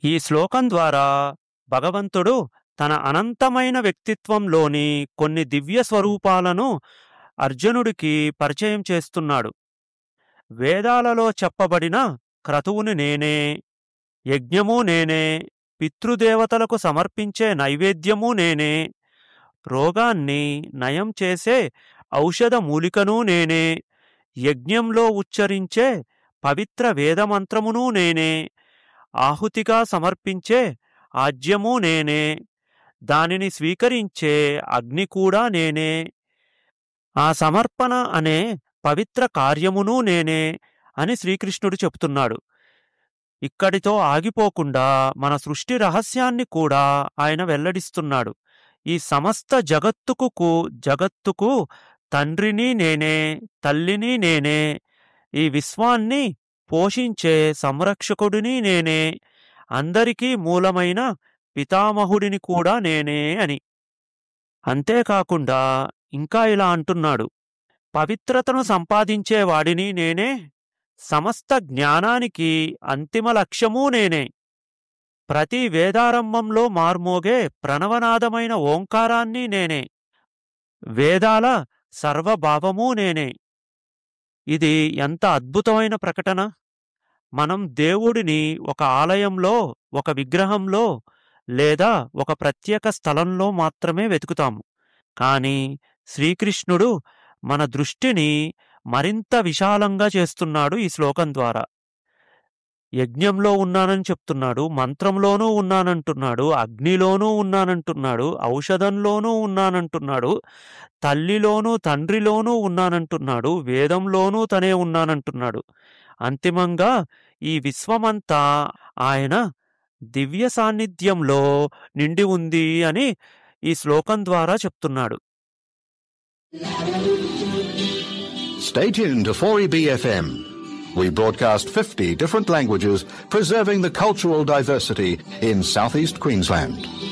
ఈ శ్లోకం ద్వారా భగవంతుడు తన అనంతమైన వ్యక్తిత్వంలోని కొన్ని దివ్య స్వరూపాలను అర్జునుడికి పరిచయం చేస్తున్నాడు వేదాలలో చెప్పబడిన క్రతువుని నేనే యజ్ఞము నేనే పితృదేవతలకు సమర్పించే నైవేద్యము నేనే రోగాన్ని నయం చేసే ఔషధ మూలికను నేనే యజ్ఞంలో ఉచ్చరించే పవిత్ర వేదమంత్రమును నేనే ఆహుతిగా సమర్పించే ఆజ్యము నేనే దానిని స్వీకరించే అగ్ని కూడా నేనే ఆ సమర్పణ అనే పవిత్ర కార్యమును నేనే అని శ్రీకృష్ణుడు చెప్తున్నాడు ఇక్కడితో ఆగిపోకుండా మన సృష్టి రహస్యాన్ని కూడా ఆయన వెల్లడిస్తున్నాడు ఈ సమస్త జగత్తుకు కు- జగత్తుకు తండ్రిని నేనే తల్లిని నేనే ఈ విశ్వాన్ని పోషించే సంరక్షకుడిని నేనే అందరికీ మూలమైన పితామహుడిని కూడా నేనే అని అంతేకాకుండా ఇంకా ఇలా అంటున్నాడు పవిత్రతను సంపాదించే వాడిని నేనే సమస్త జ్ఞానానికి అంతిమ లక్ష్యమూ నేనే ప్రతి వేదారంభంలో మార్మోగే ప్రణవనాదమైన ఓంకారాన్ని నేనే వేదాల సర్వభావమూ నేనే ఇది ఎంత అద్భుతమైన ప్రకటన మనం దేవుడిని ఒక ఆలయంలో ఒక విగ్రహంలో లేదా ఒక ప్రత్యేక స్థలంలో మాత్రమే వెతుకుతాము కానీ శ్రీకృష్ణుడు మన దృష్టిని మరింత విశాలంగా చేస్తున్నాడు ఈ శ్లోకం ద్వారా యజ్ఞంలో ఉన్నానని చెప్తున్నాడు మంత్రంలోనూ ఉన్నానంటున్నాడు అగ్నిలోనూ ఉన్నానంటున్నాడు ఔషధంలోనూ ఉన్నానంటున్నాడు తల్లిలోనూ తండ్రిలోనూ ఉన్నానంటున్నాడు వేదంలోనూ తనే ఉన్నానంటున్నాడు అంతిమంగా ఈ విశ్వమంతా ఆయన దివ్య సాన్నిధ్యంలో నిండి ఉంది అని ఈ శ్లోకం ద్వారా చెప్తున్నాడు Stay tuned to 4EBFM. We broadcast 50 different languages, preserving the cultural diversity in southeast Queensland.